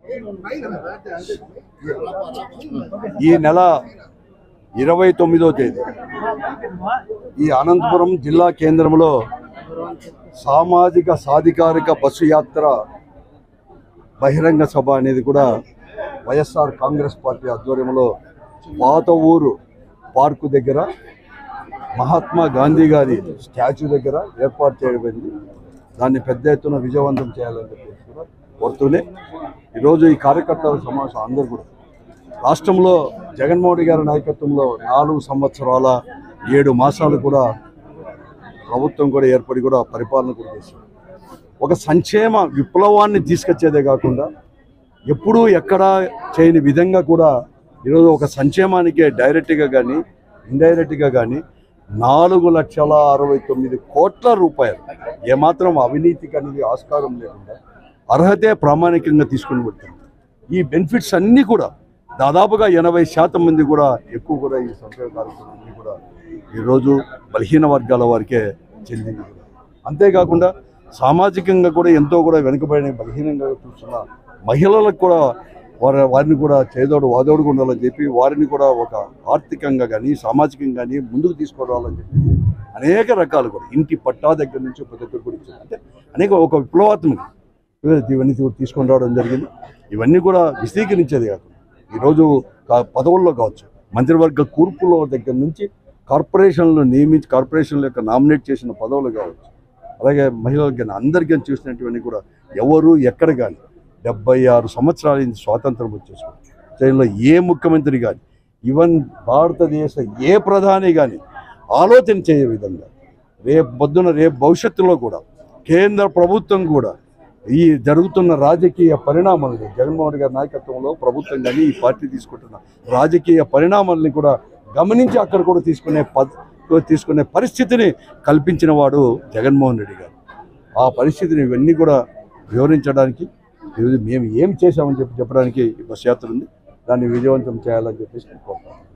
ఈ నెల ఇరవై తొమ్మిదో తేదీ ఈ అనంతపురం జిల్లా కేంద్రంలో సామాజిక సాధికారిక బస్సు యాత్ర బహిరంగ సభ అనేది కూడా వైఎస్ఆర్ కాంగ్రెస్ పార్టీ ఆధ్వర్యంలో పాత ఊరు పార్కు దగ్గర మహాత్మా గాంధీ గారి స్టాచ్యూ దగ్గర ఏర్పాటు చేయబడింది దాన్ని పెద్ద ఎత్తున విజయవంతం చేయాలని చెప్పేసి కూడా కోరుతూనే ఈరోజు ఈ కార్యకర్తల సమావేశం అందరూ కూడా రాష్ట్రంలో జగన్మోహన్ రెడ్డి గారి నాయకత్వంలో నాలుగు సంవత్సరాల ఏడు మాసాలు కూడా ప్రభుత్వం కూడా ఏర్పడి కూడా పరిపాలన కూడా చేసింది ఒక సంక్షేమ విప్లవాన్ని తీసుకొచ్చేదే కాకుండా ఎప్పుడూ ఎక్కడా చేయని విధంగా కూడా ఈరోజు ఒక సంక్షేమానికే డైరెక్ట్గా కానీ ఇండైరెక్ట్గా కానీ నాలుగు లక్షల అరవై తొమ్మిది కోట్ల రూపాయలు ఏమాత్రం అవినీతికి అనేది ఆస్కారం లేకుండా అర్హతే ప్రామాణికంగా తీసుకుని పెడతాం ఈ బెనిఫిట్స్ అన్నీ కూడా దాదాపుగా ఎనభై శాతం మంది కూడా ఎక్కువ కూడా ఈ సంక్షేమ కార్యక్రమాన్ని కూడా ఈరోజు బలహీన వర్గాల వారికే చెందింది కూడా అంతేకాకుండా సామాజికంగా కూడా ఎంతో కూడా వెనుకబడిన బలహీనంగా చూస్తున్న మహిళలకు కూడా వారి వారిని కూడా చేదోడు వాదోడుగా ఉండాలని చెప్పి వారిని కూడా ఒక ఆర్థికంగా కానీ సామాజికంగా కానీ ముందుకు తీసుకురావాలని చెప్పి అనేక రకాలు కూడా ఇంటి పట్టా దగ్గర నుంచి ప్రతి ఒక్కరు కూడా ఇచ్చారు అంటే అనేక ఒక విప్లవాత్మక ఇవన్నీ కూడా తీసుకొని రావడం జరిగింది ఇవన్నీ కూడా విశదీకరించేది కాకుండా ఈరోజు కా- పదవుల్లో కావచ్చు మంత్రివర్గ కూర్పులో దగ్గర నుంచి కార్పొరేషన్లు నియమించి కార్పొరేషన్ల యొక్క నామినేట్ చేసిన పదవులు కావచ్చు అలాగే మహిళలకు కానీ అందరికీ కానీ చూసినటువంటి కూడా ఎవరు ఎక్కడ కానీ డెబ్బై ఆరు సంవత్సరాల నుంచి స్వాతంత్రం వచ్చేసుకోండి చైనాలో ఏ ముఖ్యమంత్రి కానీ ఈవెన్ భారతదేశ ఏ ప్రధాని కానీ ఆలోచన చేయే విధంగా రేపు పొద్దున రేపు భవిష్యత్తులో కూడా కేంద్ర ప్రభుత్వం కూడా ఈ జరుగుతున్న రాజకీయ పరిణామాలని జగన్మోహన్ రెడ్డి గారి నాయకత్వంలో ప్రభుత్వం కానీ ఈ పార్టీ తీసుకుంటున్న రాజకీయ పరిణామాలని కూడా గమనించి అక్కడ కూడా తీసుకునే పద్ తీసుకునే పరిస్థితిని కల్పించిన వాడు జగన్మోహన్ రెడ్డి గారు ఆ పరిస్థితిని ఇవన్నీ కూడా వివరించడానికి ఈరోజు మేము ఏం చేశామని చెప్పి చెప్పడానికి ఈ బస్ యాత్ర ఉంది దాన్ని విజయవంతం చేయాలని చెప్పేసి నేను కోరుతున్నాను